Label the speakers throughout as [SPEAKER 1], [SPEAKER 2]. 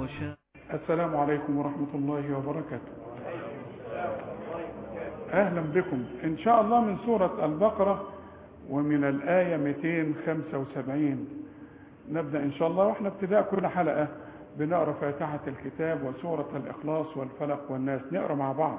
[SPEAKER 1] شاء
[SPEAKER 2] السلام عليكم ورحمة الله وبركاته أهلا بكم إن شاء الله من سورة البقرة ومن الآية 275 نبدأ إن شاء الله وإحنا ابتداء كل حلقة بنقرأ فاتحة الكتاب وسورة الإخلاص والفلق والناس نقرأ مع بعض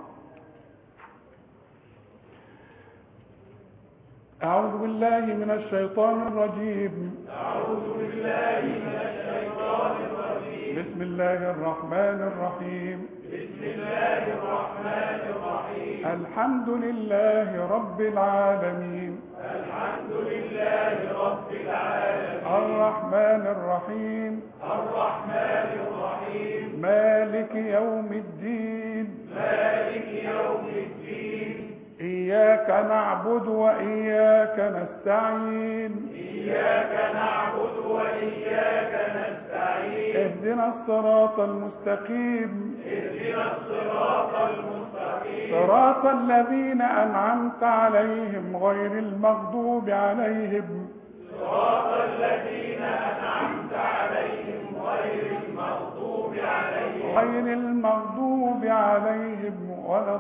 [SPEAKER 2] أعوذ بالله من الشيطان الرجيم
[SPEAKER 3] أعوذ بالله من الشيطان الرجيم
[SPEAKER 2] بسم الله الرحمن الرحيم
[SPEAKER 3] بسم الله الرحمن الرحيم
[SPEAKER 2] الحمد لله رب العالمين
[SPEAKER 3] الحمد لله رب العالمين
[SPEAKER 2] الرحمن الرحيم
[SPEAKER 3] الرحمن الرحيم
[SPEAKER 2] مالك يوم الدين
[SPEAKER 3] مالك يوم الدين
[SPEAKER 2] إياك نعبد وإياك نستعين
[SPEAKER 3] إياك نعبد وإياك نستعين
[SPEAKER 2] اهدنا الصراط المستقيم
[SPEAKER 3] اهدنا الصراط المستقيم
[SPEAKER 2] صراط الذين أنعمت عليهم غير المغضوب عليهم
[SPEAKER 3] صراط الذين أنعمت عليهم غير المغضوب عليهم
[SPEAKER 2] غير المغضوب عليهم ولا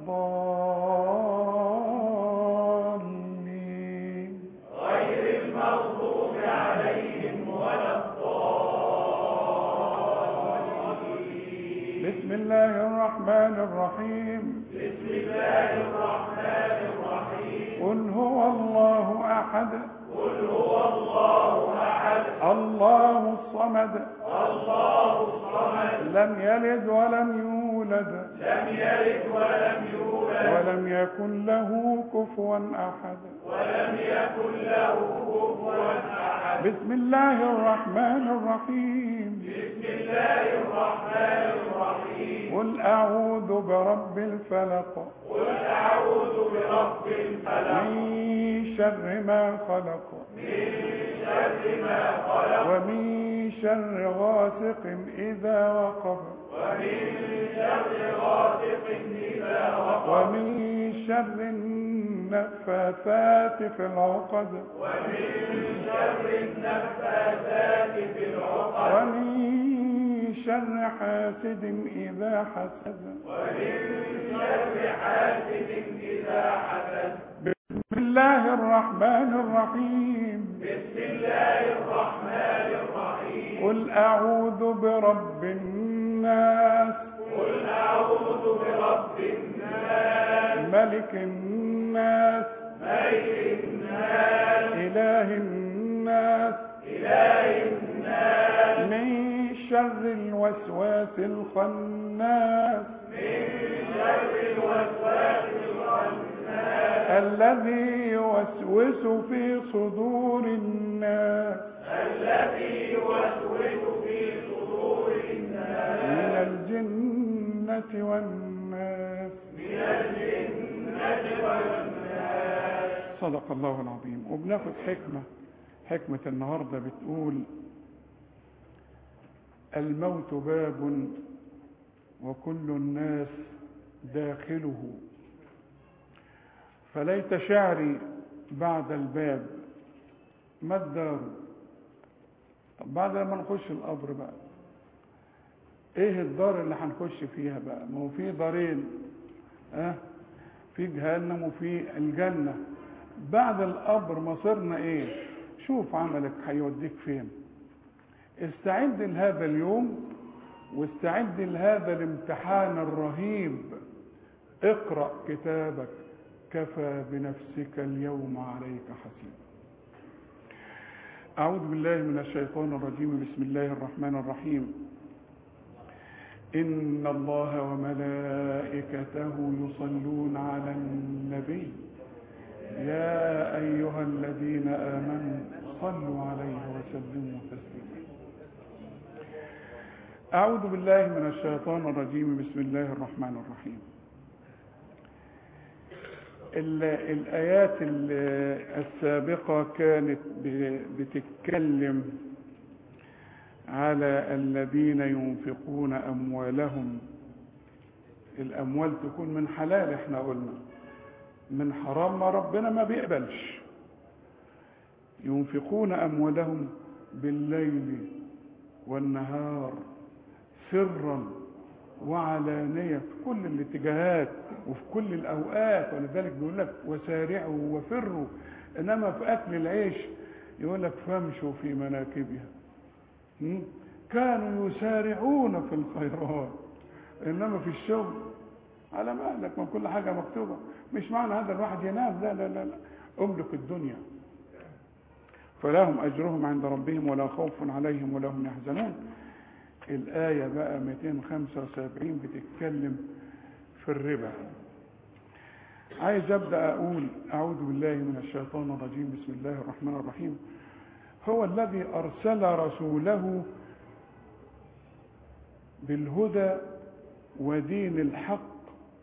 [SPEAKER 2] الضالين
[SPEAKER 3] غير المغضوب عليهم ولا الضالين
[SPEAKER 2] بسم الله الرحمن الرحيم
[SPEAKER 3] بسم الله الرحمن الرحيم
[SPEAKER 2] قل هو الله أحد
[SPEAKER 3] قل هو الله أحد
[SPEAKER 2] الله الصمد
[SPEAKER 3] الله الصمد
[SPEAKER 2] لم يلد ولم يولد
[SPEAKER 3] لم يلد ولم يولد
[SPEAKER 2] ولم يكن له كفوا أحد
[SPEAKER 3] ولم يكن له كفوا أحد
[SPEAKER 2] بسم الله الرحمن الرحيم
[SPEAKER 3] بسم الله الرحمن الرحيم
[SPEAKER 2] قل أعوذ برب الفلق
[SPEAKER 3] قل أعوذ برب الفلق
[SPEAKER 2] من شر ما خلق
[SPEAKER 3] من شر ما خلق
[SPEAKER 2] ومن شر غاسق إذا وقب
[SPEAKER 3] ومن شر غاسق إذا وقب
[SPEAKER 2] ومن شر النفاثات في العقد
[SPEAKER 3] ومن شر النفاثات في العقد
[SPEAKER 2] ومن شر حاسد إذا حسد
[SPEAKER 3] ومن شر حاسد إذا حسد
[SPEAKER 2] بسم الله الرحمن الرحيم
[SPEAKER 3] بسم الله الرحمن الرحيم
[SPEAKER 2] قل أعوذ برب الناس
[SPEAKER 3] قل أعوذ برب الناس
[SPEAKER 2] ملك الناس
[SPEAKER 3] ملك الناس
[SPEAKER 2] إله الناس
[SPEAKER 3] إله الناس
[SPEAKER 2] من شر الوسواس الخناس
[SPEAKER 3] من شر الوسواس الخناس
[SPEAKER 2] الذي يوسوس في صدور الناس
[SPEAKER 3] الذي يوسوس في صدور الناس
[SPEAKER 2] من الجنة والناس
[SPEAKER 3] من الجنة والناس
[SPEAKER 2] صدق الله العظيم وبناخد حكمة حكمة النهاردة بتقول الموت باب وكل الناس داخله فليت شعري بعد الباب ما الدار طب بعد لما نخش القبر بقى ايه الدار اللي هنخش فيها بقى ما هو في دارين اه في جهنم وفي الجنة بعد القبر مصيرنا ايه شوف عملك هيوديك فين استعد لهذا اليوم واستعد لهذا الامتحان الرهيب اقرأ كتابك كفى بنفسك اليوم عليك حسيبا أعوذ بالله من الشيطان الرجيم بسم الله الرحمن الرحيم إن الله وملائكته يصلون على النبي يا أيها الذين آمنوا صلوا عليه وسلموا تسليما أعوذ بالله من الشيطان الرجيم بسم الله الرحمن الرحيم ال- الآيات ال- السابقة كانت ب- بتتكلم على الذين ينفقون أموالهم الأموال تكون من حلال احنا قلنا من حرام ما ربنا ما بيقبلش ينفقون أموالهم بالليل والنهار سرا وعلانية في كل الاتجاهات وفي كل الأوقات ولذلك بيقول لك وسارعوا وفروا إنما في أكل العيش يقول لك فامشوا في مناكبها م? كانوا يسارعون في الخيرات إنما في الشغل على مهلك من كل حاجة مكتوبة مش معنى هذا الواحد ينام لا لا لا, لا. أملك الدنيا فلهم أجرهم عند ربهم ولا خوف عليهم ولا هم يحزنون الآية بقى 275 بتتكلم في الربا عايز أبدأ أقول أعوذ بالله من الشيطان الرجيم بسم الله الرحمن الرحيم هو الذي أرسل رسوله بالهدى ودين الحق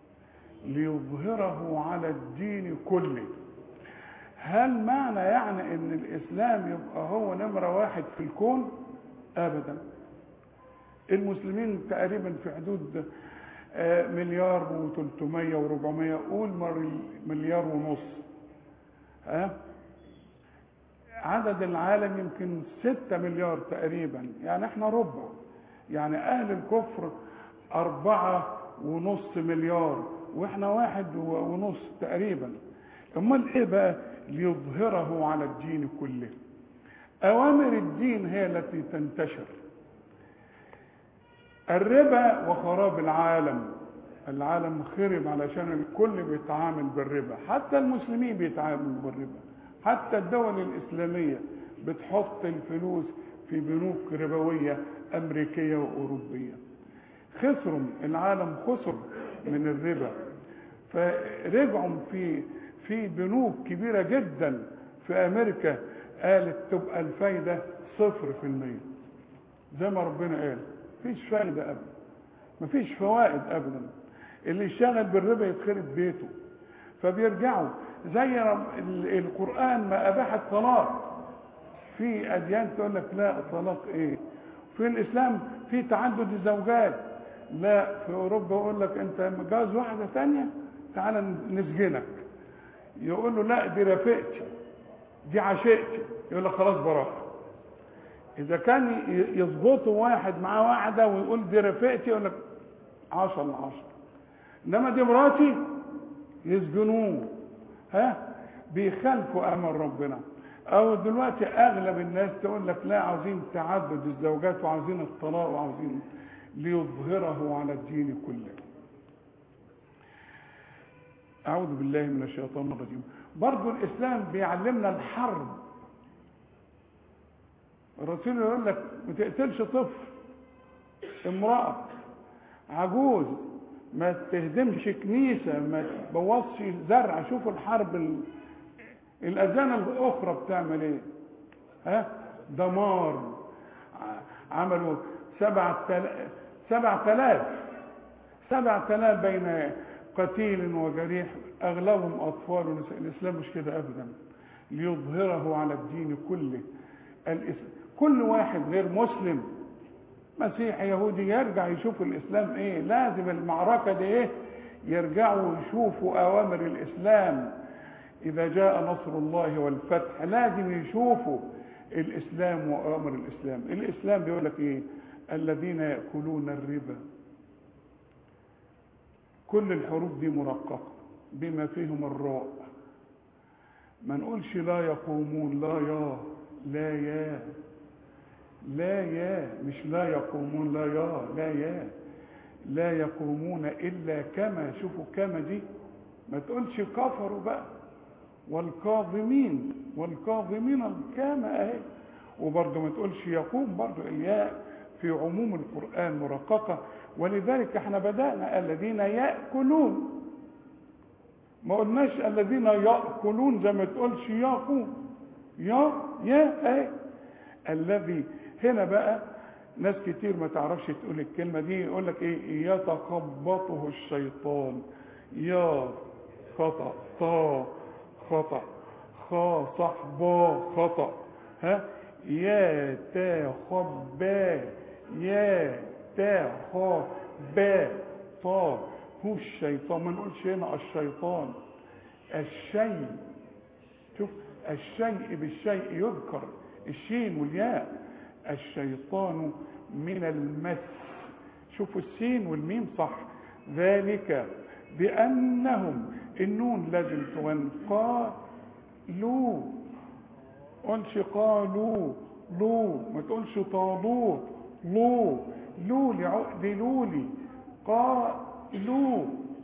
[SPEAKER 2] ليظهره على الدين كله هل معنى يعني ان الاسلام يبقى هو نمرة واحد في الكون ابدا المسلمين تقريبا في حدود مليار و300 و400 قول مليار ونص ها عدد العالم يمكن 6 مليار تقريبا يعني احنا ربع يعني اهل الكفر أربعة ونص مليار واحنا واحد ونص تقريبا امال ايه بقى ليظهره على الدين كله اوامر الدين هي التي تنتشر الربا وخراب العالم العالم خرب علشان الكل بيتعامل بالربا حتى المسلمين بيتعاملوا بالربا حتى الدول الإسلامية بتحط الفلوس في بنوك ربوية أمريكية وأوروبية خسروا العالم خسر من الربا فرجعوا في في بنوك كبيرة جدا في أمريكا قالت تبقى الفايدة صفر في المية زي ما ربنا قال مفيش فايدة أبدا مفيش فوائد أبدا اللي يشتغل بالربا يتخرب بيته فبيرجعوا زي القرآن ما أباح الطلاق في أديان تقول لك لا الطلاق إيه في الإسلام في تعدد الزوجات لا في أوروبا يقول لك أنت متجوز واحدة ثانية تعالى نسجنك يقول له لا دي رفقتي دي عشقتي يقول لك خلاص براءة إذا كان يظبطوا واحد معاه واحدة ويقول دي رفقتي يقول لك عشرة من عشرة إنما دي مراتي يسجنوه ها بيخالفوا أمر ربنا أو دلوقتي أغلب الناس تقول لك لا عاوزين تعدد الزوجات وعاوزين الطلاق وعاوزين ليظهره على الدين كله أعوذ بالله من الشيطان الرجيم برضو الإسلام بيعلمنا الحرب الرسول يقول لك ما تقتلش طفل امرأة عجوز ما تهدمش كنيسة ما تبوظش زرع شوفوا الحرب ال... الأذان الأخرى بتعمل إيه ها دمار عملوا سبعة تل... سبعة آلاف سبعة آلاف بين قتيل وجريح أغلبهم أطفال ونساء الإسلام مش كده أبدا ليظهره على الدين كله الإسلام كل واحد غير مسلم مسيحي يهودي يرجع يشوف الاسلام ايه لازم المعركه دي ايه يرجعوا يشوفوا اوامر الاسلام اذا جاء نصر الله والفتح لازم يشوفوا الاسلام واوامر الاسلام الاسلام بيقول لك ايه الذين ياكلون الربا كل الحروف دي مرققه بما فيهم الراء ما نقولش لا يقومون لا يا لا يا لا يا مش لا يقومون لا يا لا يا لا يقومون الا كما شوفوا كما دي ما تقولش كفروا بقى والكاظمين والكاظمين الكامة اهي وبرضه ما تقولش يقوم برضه الياء في عموم القرآن مرققة ولذلك احنا بدأنا الذين يأكلون ما قلناش الذين يأكلون زي ما تقولش يقوم يا يا اهي الذي هنا بقى ناس كتير ما تعرفش تقول الكلمة دي يقول لك ايه يتخبطه الشيطان يا خطأ طا خطأ خا صحبا خطأ ها يا تا خبا يا تا خا با طا هو الشيطان ما نقولش هنا الشيطان الشيء شوف الشيء بالشيء يذكر الشين والياء الشيطان من المس شوفوا السين والميم صح ذلك بانهم النون لازم تغن قالوا قلش قالوا لو ما تقولش طالوت لو لولي عقد لولي قالوا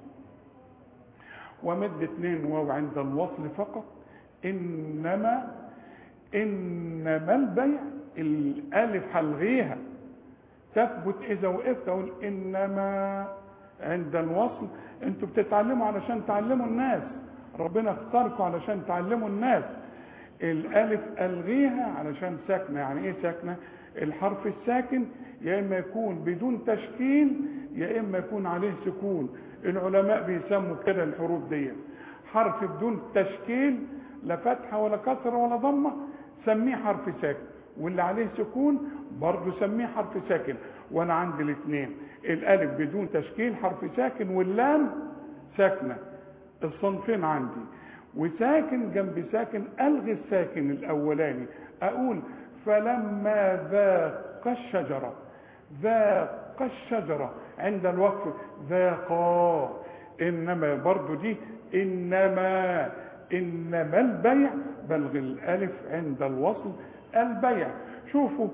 [SPEAKER 2] ومد اتنين واو عند الوصل فقط انما انما البيع الالف هلغيها تثبت اذا وقفت اقول انما عند الوصل انتوا بتتعلموا علشان تعلموا الناس ربنا اختاركم علشان تعلموا الناس الالف الغيها علشان ساكنه يعني ايه ساكنه الحرف الساكن يا اما يكون بدون تشكيل يا اما يكون عليه سكون العلماء بيسموا كده الحروف دي حرف بدون تشكيل لا فتحه ولا كسره ولا ضمه سميه حرف ساكن واللي عليه سكون برضه سميه حرف ساكن وانا عندي الاثنين الالف بدون تشكيل حرف ساكن واللام ساكنه الصنفين عندي وساكن جنب ساكن الغي الساكن الاولاني اقول فلما ذاق الشجره ذاق الشجره عند الوقف ذاقا انما برضو دي انما انما البيع بلغ الالف عند الوصل البيع شوفوا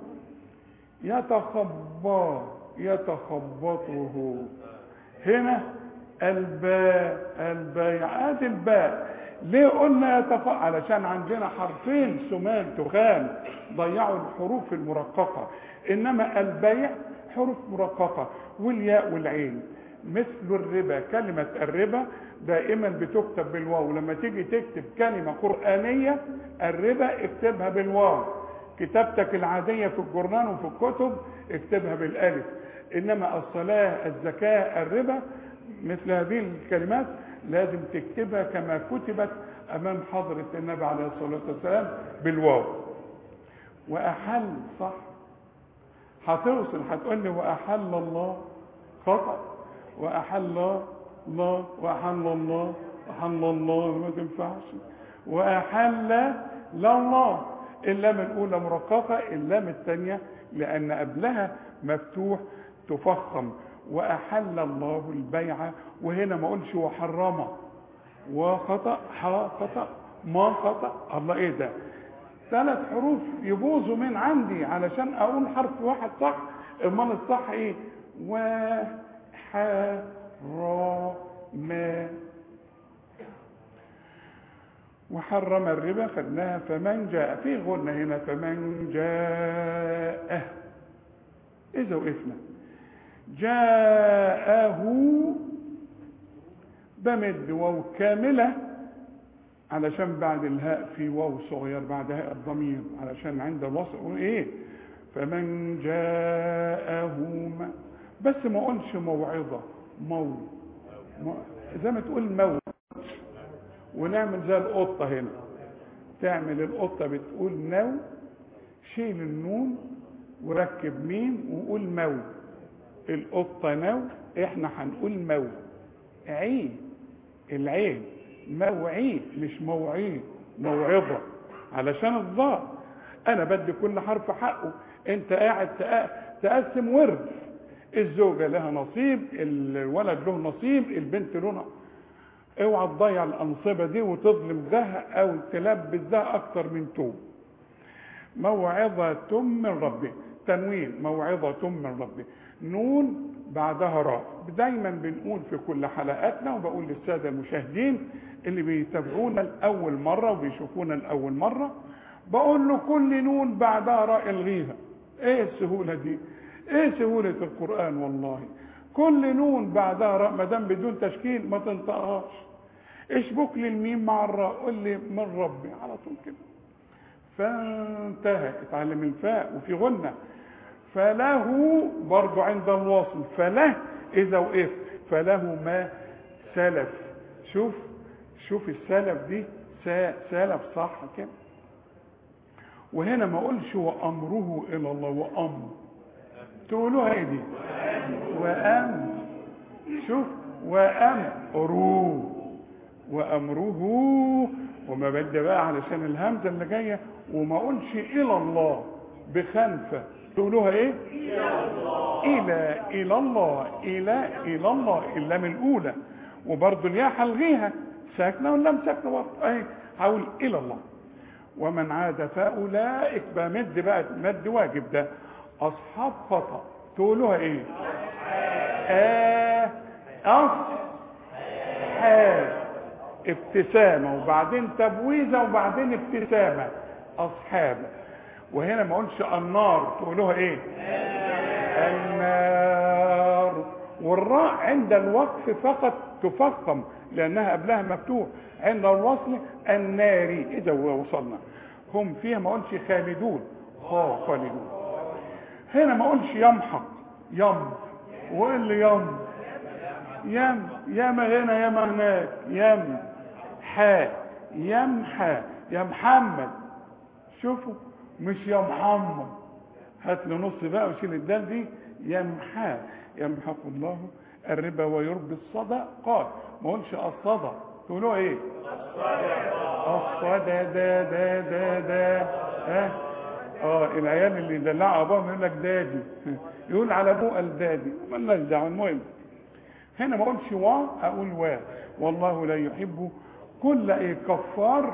[SPEAKER 2] يتخبى يتخبطه هنا الباء البيع ادي الباء ليه قلنا يتخ علشان عندنا حرفين سمان تخان ضيعوا الحروف المرققة انما البيع حروف مرققة والياء والعين مثل الربا كلمة الربا دائما بتكتب بالواو لما تيجي تكتب كلمة قرآنية الربا اكتبها بالواو كتابتك العادية في الجورنال وفي الكتب اكتبها بالالف انما الصلاة الزكاة الربا مثل هذه الكلمات لازم تكتبها كما كتبت امام حضرة النبي عليه الصلاة والسلام بالواو واحل صح هتوصل هتقول لي واحل الله خطأ واحل الله واحل الله واحل الله ما تنفعش واحل لا الله اللام الاولى مرققه اللام الثانيه لان قبلها مفتوح تفخم واحل الله البيع وهنا ما اقولش وحرمه وخطا ح خطا ما خطا الله ايه ده ثلاث حروف يبوظوا من عندي علشان اقول حرف واحد صح امال الصح ايه و ح را ما وحرم الربا خدناها فمن جاء في غنى هنا فمن جاءه اذا وقفنا جاءه بمد واو كامله علشان بعد الهاء في واو صغير بعد هاء الضمير علشان عند الوصل ايه فمن جاءه ما بس ما اقولش موعظه مو مو زي ما تقول موت ونعمل زي القطه هنا تعمل القطه بتقول نو شيل النون وركب ميم وقول مو القطه نو احنا هنقول مو عين العين موعي مش موعي موعظه علشان الظاء انا بدي كل حرف حقه انت قاعد تقسم ورد الزوجه لها نصيب الولد له نصيب البنت له نصيب اوعى تضيع الانصبه دي وتظلم ده او تلبس ده اكتر من توم موعظه من ربي تنوين موعظه من ربي نون بعدها راء دايما بنقول في كل حلقاتنا وبقول للساده المشاهدين اللي بيتابعونا لاول مره وبيشوفونا لاول مره بقول له كل نون بعدها راء الغيها ايه السهوله دي ايه سهوله القران والله كل نون بعدها راء ما دام بدون تشكيل ما تنطقهاش اشبك لي الميم مع الراء قول لي من ربي على طول كده فانتهى اتعلم الفاء وفي غنه فله برضو عند الوصل فله اذا وقف فله ما سلف شوف شوف السلف دي سلف صح كده وهنا ما اقولش وامره الى الله وامر تقولوها ايه دي وام شوف وامره وامره وما بدي بقى علشان الهمزه اللي جايه وما اقولش الى الله بخنفة تقولوها ايه الى الى الله الى الى الله اللام الاولى وبرضه الياء هلغيها ساكنه واللام ساكنه برضه اهي هقول الى الله ومن عاد فاولئك بقى مد بقى مد واجب ده اصحاب خطا تقولوها ايه آه اصحاب ابتسامه وبعدين تبويزه وبعدين ابتسامه اصحاب وهنا ما اقولش النار تقولوها ايه النار والراء عند الوقف فقط تفخم لانها قبلها مفتوح عند الوصل النار اذا وصلنا هم فيها ما اقولش خالدون اه خالدون هنا ما اقولش يمحق يم وايه اللي يم يم ياما هنا ياما هناك يم حا يمحى يا محمد شوفوا مش يا محمد هات له نص بقى وشيل الدال دي يمحى يمحق الله الربا ويربي الصدقات ما قلش الصدى تقولوا ايه الصدى دا دا دا دا ها اه العيال اللي يدلعوا ابوهم يقول لك دادي يقول على ابوه الدادي مالناش دعوه المهم هنا ما اقولش وا اقول وا والله لا يحب كل ايه كفار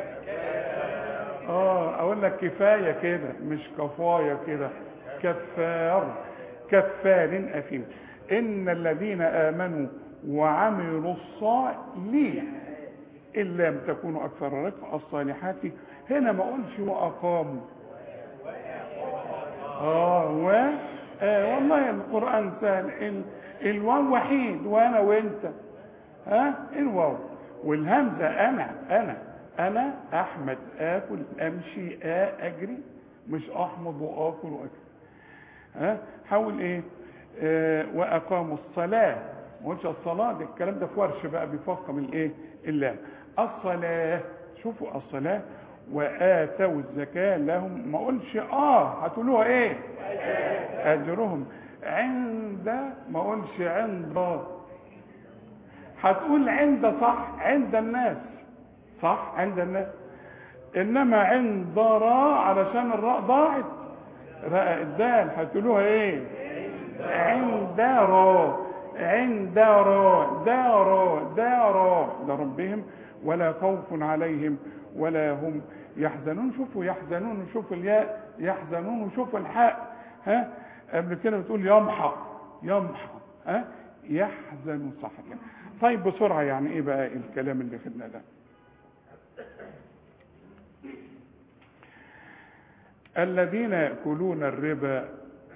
[SPEAKER 2] اه اقول لك كفايه كده مش كفايه كده كفار كفار اثيم ان الذين امنوا وعملوا الصالحات ان لم تكونوا اكثر رفع الصالحات هنا ما اقولش واقاموا اه و آه والله القران سهل ال... الواو وحيد وانا وانت ها الواو والهمزه انا انا انا احمد اكل امشي آ اجري مش احمد واكل واكل ها حاول ايه آه واقاموا الصلاه ما قلتش الصلاه ده الكلام ده في ورش بقى بيفخم الايه اللام الصلاه شوفوا الصلاه واتوا الزكاه لهم ما قلش اه هتقولوها ايه اجرهم عند ما قلش عند هتقول عند صح عند الناس صح عند الناس انما عند راء علشان الراء ضاعت راء الدال هتقولوها ايه عند راء عند راء دار دار لربهم ولا خوف عليهم ولا هم يحزنون شوفوا يحزنون وشوفوا الياء يحزنون وشوفوا الحاء ها قبل كده بتقول يمحق يمحق ها يحزن صح كده طيب بسرعه يعني ايه بقى الكلام اللي خدنا ده الذين ياكلون الربا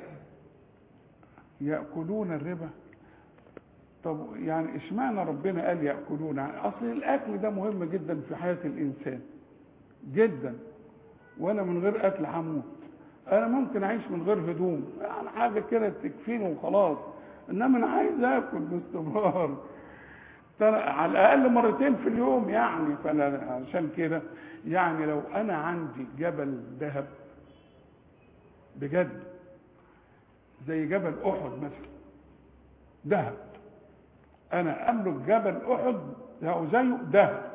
[SPEAKER 2] ياكلون الربا طب يعني اشمعنى ربنا قال ياكلون اصل الاكل ده مهم جدا في حياه الانسان جدا وانا من غير اكل هموت انا ممكن اعيش من غير هدوم يعني حاجه كده تكفيني وخلاص انما انا عايز اكل باستمرار على الاقل مرتين في اليوم يعني فانا عشان كده يعني لو انا عندي جبل ذهب بجد زي جبل احد مثلا ذهب انا املك جبل احد او زيه ذهب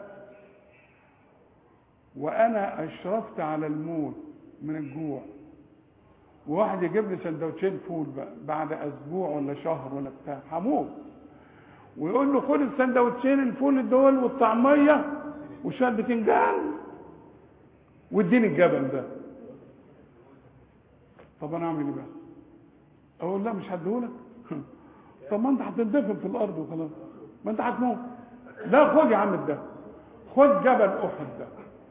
[SPEAKER 2] وانا اشرفت على الموت من الجوع وواحد يجيب لي سندوتشين فول بقى بعد اسبوع ولا شهر ولا بتاع هموت ويقول له خد السندوتشين الفول دول والطعميه وشويه بتنجان واديني الجبل ده طب انا اعمل ايه بقى؟ اقول لا مش هديهولك طب ما انت هتندفن في الارض وخلاص ما انت هتموت لا خد يا عم ده خد جبل احد ده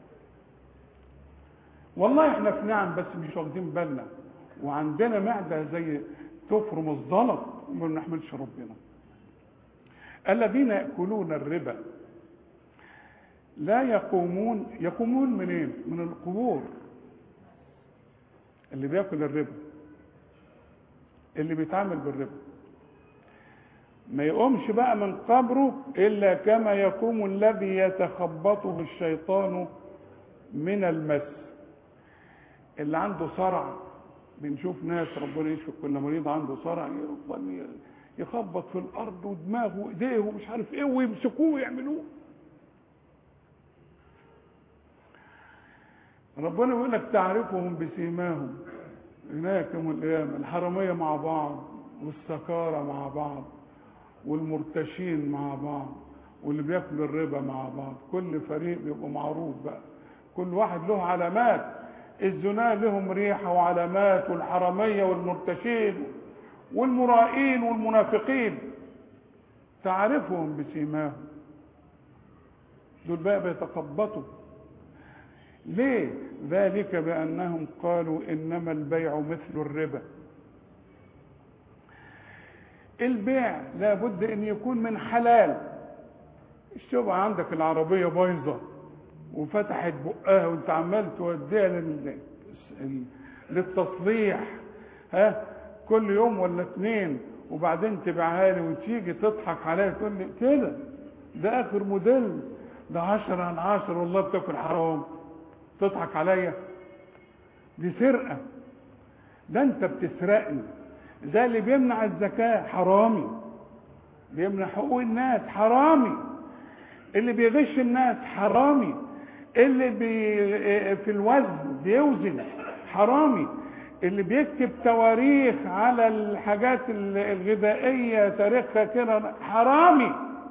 [SPEAKER 2] والله احنا في نعم بس مش واخدين بالنا وعندنا معده زي تفرم الزلط وما بنحملش ربنا الذين ياكلون الربا لا يقومون يقومون منين من القبور اللي بياكل الربا اللي بيتعامل بالربا ما يقومش بقى من قبره الا كما يقوم الذي يتخبطه الشيطان من المس اللي عنده صرع بنشوف ناس ربنا يشفي كل مريض عنده صرع يفضل يخبط في الارض ودماغه وايديه ومش عارف ايه ويمسكوه ويعملوه ربنا يقول لك تعرفهم بسيماهم هناك يوم القيامة الحرامية مع بعض والسكارة مع بعض والمرتشين مع بعض واللي بياكلوا الربا مع بعض كل فريق بيبقى معروف بقى كل واحد له علامات الزنا لهم ريحة وعلامات والحرامية والمرتشين والمرائين والمنافقين تعرفهم بسيماهم دول بقى بيتخبطوا ليه ذلك بأنهم قالوا إنما البيع مثل الربا البيع لابد أن يكون من حلال الشبهة عندك العربية بايظة وفتحت بقها وانت عمال توديها لل... للتصليح ها كل يوم ولا اتنين وبعدين تبيعها لي وتيجي تضحك عليا تقول لي كده ده اخر موديل ده عشرة عن عشرة والله بتاكل حرام تضحك عليا دي سرقة ده انت بتسرقني ده اللي بيمنع الزكاة حرامي بيمنع حقوق الناس حرامي اللي بيغش الناس حرامي اللي بي في الوزن بيوزن حرامي اللي بيكتب تواريخ على الحاجات الغذائية تاريخها كده حرامي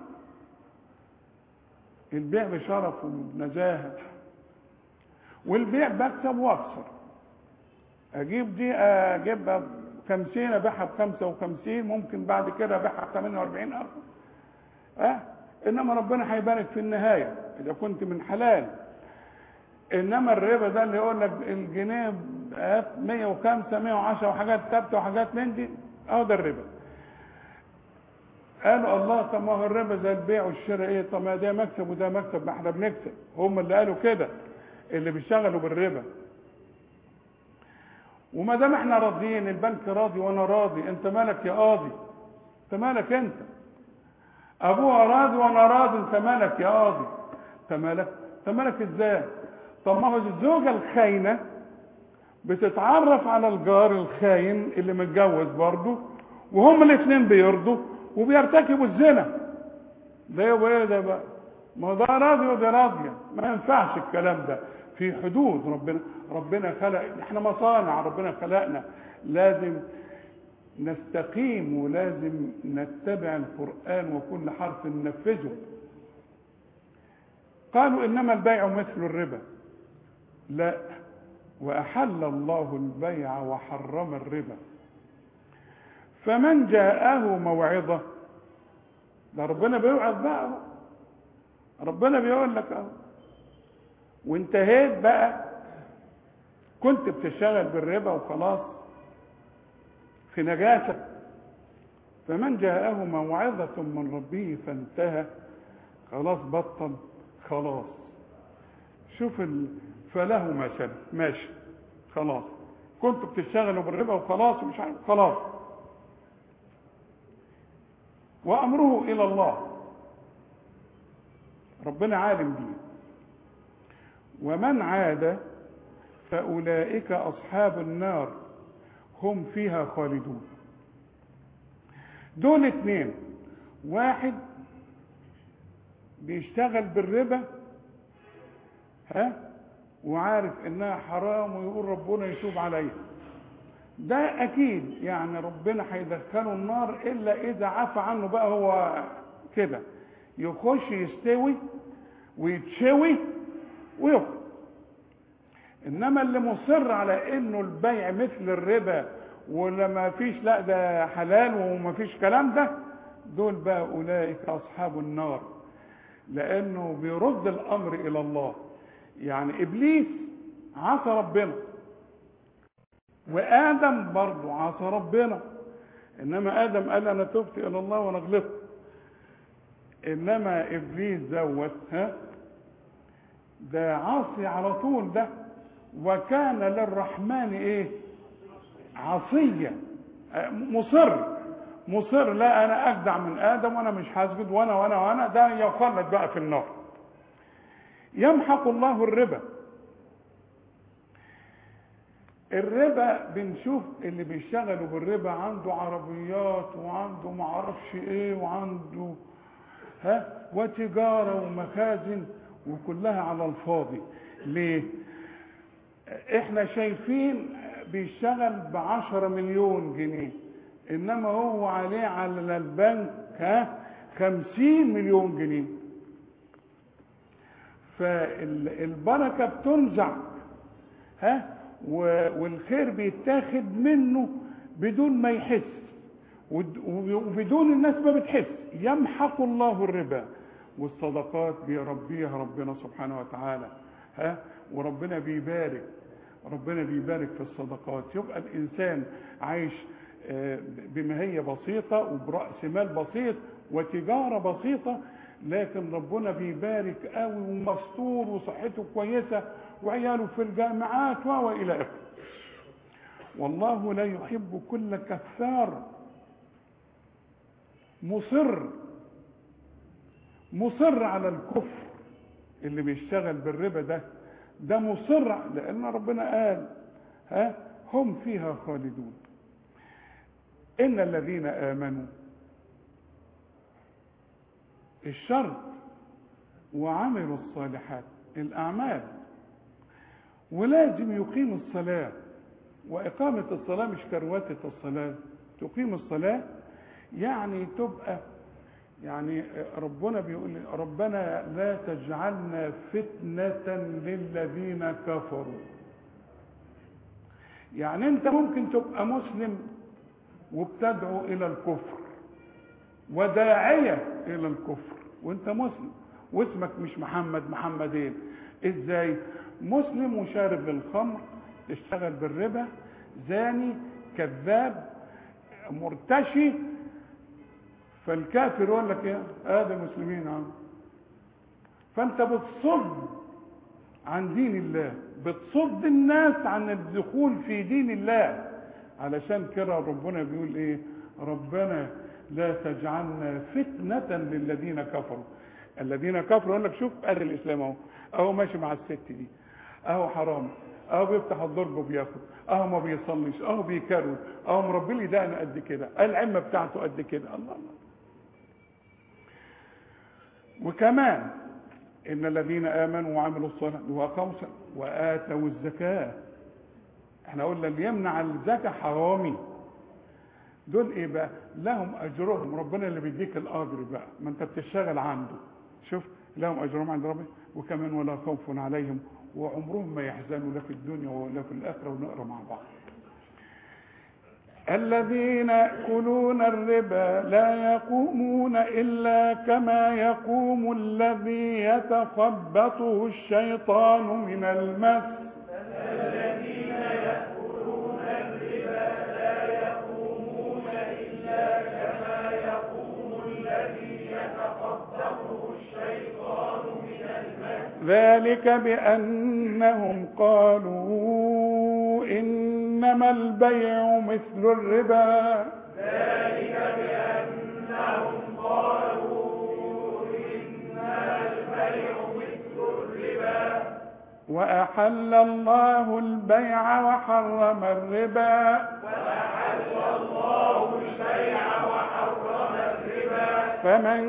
[SPEAKER 2] البيع بشرف وبنزاهة والبيع بكسب واخسر اجيب دي اجيبها بخمسين ابيعها بخمسة وخمسين ممكن بعد كده ابيعها بثمانية واربعين الف اه انما ربنا هيبارك في النهاية اذا كنت من حلال انما الربا ده اللي يقول لك الجنيه 105 110 وحاجات ثابته وحاجات من دي اهو ده الربا قالوا الله طب ما هو الربا زي البيع والشراء ايه طب ما ده مكسب وده مكسب ما احنا بنكسب هم اللي قالوا كده اللي بيشتغلوا بالربا وما دام احنا راضيين البنك راضي وانا راضي انت مالك يا قاضي انت مالك انت ابوها راضي وانا راضي انت مالك يا قاضي انت مالك انت مالك ازاي طب ما هو الزوجه الخاينه بتتعرف على الجار الخاين اللي متجوز برضه وهم الاثنين بيرضوا وبيرتكبوا الزنا ده يبقى ايه ده بقى ما هو ده راضي وده راضيه ما ينفعش الكلام ده في حدود ربنا ربنا خلق احنا مصانع ربنا خلقنا لازم نستقيم ولازم نتبع القرآن وكل حرف ننفذه قالوا إنما البيع مثل الربا لا وأحل الله البيع وحرم الربا فمن جاءه موعظة ده ربنا بيوعظ بقى ربنا بيقول لك اهو وانتهيت بقى كنت بتشتغل بالربا وخلاص في نجاسة فمن جاءه موعظة من ربه فانتهى خلاص بطل خلاص شوف ال... فله ما سلف ماشي خلاص كنتوا بتشتغلوا بالربا وخلاص ومش عارف خلاص وامره الى الله ربنا عالم بيه ومن عاد فاولئك اصحاب النار هم فيها خالدون دول اتنين واحد بيشتغل بالربا ها وعارف انها حرام ويقول ربنا يتوب عليها ده اكيد يعني ربنا هيدخله النار الا اذا عفى عنه بقى هو كده يخش يستوي ويتشوي ويخرج انما اللي مصر على انه البيع مثل الربا ولا ما فيش لا ده حلال وما فيش كلام ده دول بقى اولئك اصحاب النار لانه بيرد الامر الى الله يعني ابليس عصى ربنا وادم برضه عصى ربنا انما ادم قال انا تبت الى الله وانا غلطت انما ابليس دوت ها ده عاصي على طول ده وكان للرحمن ايه عصيا مصر مصر لا انا اجدع من ادم وانا مش هسجد وانا وانا وانا ده يخلد بقى في النار يمحق الله الربا الربا بنشوف اللي بيشتغلوا بالربا عنده عربيات وعنده معرفش ايه وعنده ها وتجارة ومخازن وكلها على الفاضي ليه احنا شايفين بيشتغل بعشرة مليون جنيه انما هو عليه على البنك ها خمسين مليون جنيه فالبركة بتنزع ها و- والخير بيتاخد منه بدون ما يحس ود- وبدون الناس ما بتحس يمحق الله الربا والصدقات بيربيها ربنا سبحانه وتعالى ها وربنا بيبارك ربنا بيبارك في الصدقات يبقى الانسان عايش آه، بماهيه بسيطه وبراس مال بسيط وتجاره بسيطه لكن ربنا بيبارك قوي ومستور وصحته كويسه وعياله في الجامعات و الى اخره والله لا يحب كل كفار مصر مصر على الكفر اللي بيشتغل بالربا ده ده مصر لان ربنا قال ها هم فيها خالدون ان الذين امنوا الشرط وعملوا الصالحات الاعمال ولازم يقيم الصلاه واقامه الصلاه مش كروته الصلاه تقيم الصلاه يعني تبقى يعني ربنا بيقول ربنا لا تجعلنا فتنة للذين كفروا يعني انت ممكن تبقى مسلم وبتدعو الى الكفر وداعية الى الكفر وانت مسلم واسمك مش محمد محمدين ازاي مسلم وشارب للخمر تشتغل بالربا زاني كذاب مرتشي فالكافر يقول لك ايه هذا مسلمين اهو فانت بتصد عن دين الله بتصد الناس عن الدخول في دين الله علشان كده ربنا بيقول ايه ربنا لا تجعلنا فتنة للذين كفروا الذين كفروا يقول لك شوف اهل الاسلام اهو اهو ماشي مع الست دي اهو حرام اهو بيفتح الضرب وبياخد اهو ما بيصليش اهو بيكروت اهو مربي لي دقن قد كده العمه بتاعته قد كده الله الله وكمان ان الذين امنوا وعملوا الصالحات واقاموا الصلاة واتوا الزكاه احنا قلنا اللي يمنع الزكاه حرامي دول ايه بقى لهم اجرهم ربنا اللي بيديك الاجر بقى ما انت بتشتغل عنده شوف لهم اجرهم عند ربهم وكمان ولا خوف عليهم وعمرهم ما يحزنوا لا في الدنيا ولا في الاخره ونقرا مع بعض الذين يأكلون الربا لا يقومون إلا كما يقوم الذي يتخبطه الشيطان من المس
[SPEAKER 3] الذين يأكلون الربا لا يقومون إلا كما يقوم الذي يتخبطه الشيطان من المس
[SPEAKER 2] ذلك بأنهم قالوا إنما البيع مثل الربا
[SPEAKER 3] ذلك بأنهم قالوا إنما البيع مثل الربا
[SPEAKER 2] وأحل الله البيع وحرم الربا
[SPEAKER 3] وأحل الله البيع وحرم الربا
[SPEAKER 2] فمن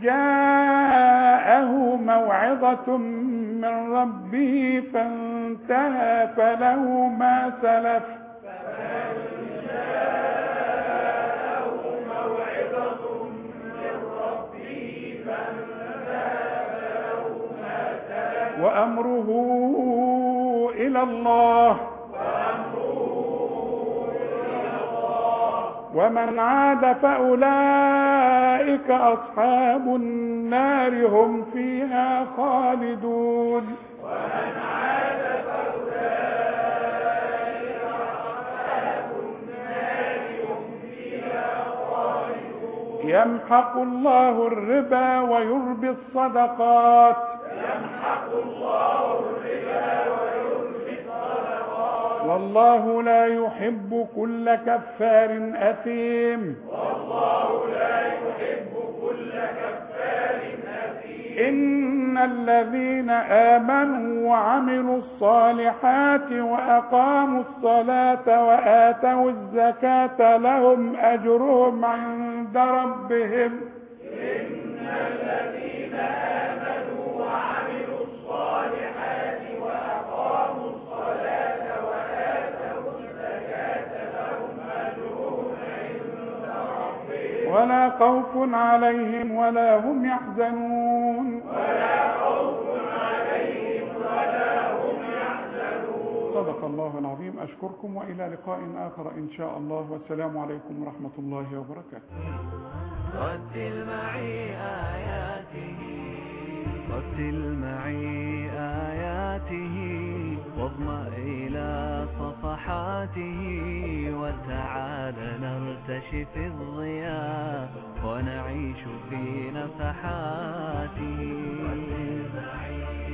[SPEAKER 2] جاءه موعظة من ربه فانتهى فله ما سلف
[SPEAKER 3] موعظة من ربه
[SPEAKER 2] وأمره إلى الله ومن عاد فأولئك أصحاب النار هم فيها خالدون يمحق الله الربا ويربي الصدقات والله لا يحب كل كفار أثيم إن الذين آمنوا وعملوا الصالحات وأقاموا الصلاة وآتوا الزكاة لهم أجرهم عند ربهم ولا خوف عليهم ولا هم يحزنون صدق الله العظيم أشكركم وإلى لقاء آخر إن شاء الله والسلام عليكم ورحمة الله وبركاته
[SPEAKER 1] رتل معي آياته رتل معي آياته واضمأ إلى صفحاته وتعال نرتشي في الضياء ونعيش في نفحاته رتل معي